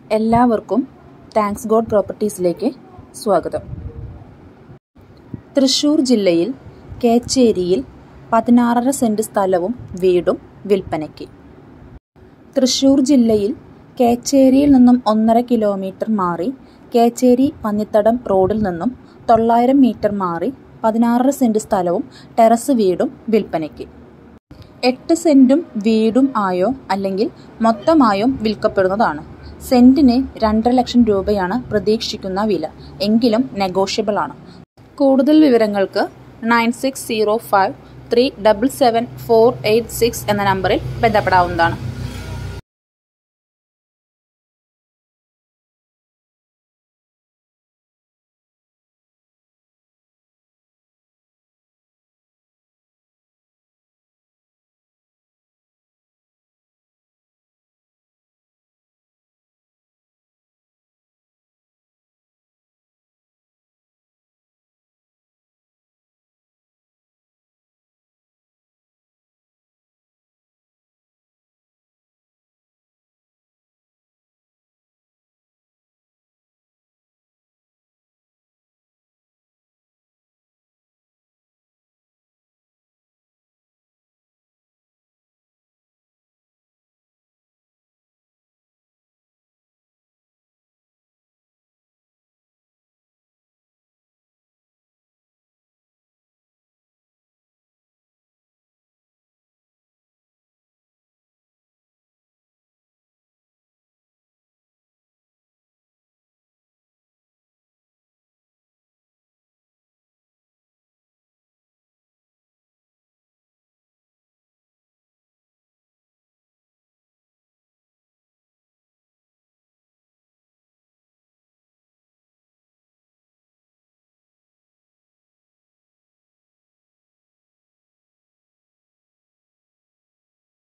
എല്ലാവർക്കും thanks God പ്രോപ്പർട്ടീസിലേക്ക് സ്വാഗതം തൃശ്ശൂർ ജില്ലയിൽ കേച്ചേരിയിൽ പതിനാറര സെൻറ് സ്ഥലവും വീടും വിൽപ്പനയ്ക്ക് തൃശ്ശൂർ ജില്ലയിൽ കേച്ചേരിയിൽ നിന്നും ഒന്നര കിലോമീറ്റർ മാറി കേച്ചേരി പന്നിത്തടം റോഡിൽ നിന്നും തൊള്ളായിരം മീറ്റർ മാറി പതിനാറര സെൻറ് സ്ഥലവും ടെറസ് വീടും വിൽപ്പനയ്ക്ക് എട്ട് സെൻറ്റും വീടും ആയോ അല്ലെങ്കിൽ മൊത്തമായോ വിൽക്കപ്പെടുന്നതാണ് സെൻറ്റിന് രണ്ടര ലക്ഷം രൂപയാണ് പ്രതീക്ഷിക്കുന്ന വില എങ്കിലും നെഗോഷ്യബിൾ ആണ് കൂടുതൽ വിവരങ്ങൾക്ക് nine six zero five three double seven four eight six എന്ന നമ്പറിൽ ബന്ധപ്പെടാവുന്നതാണ്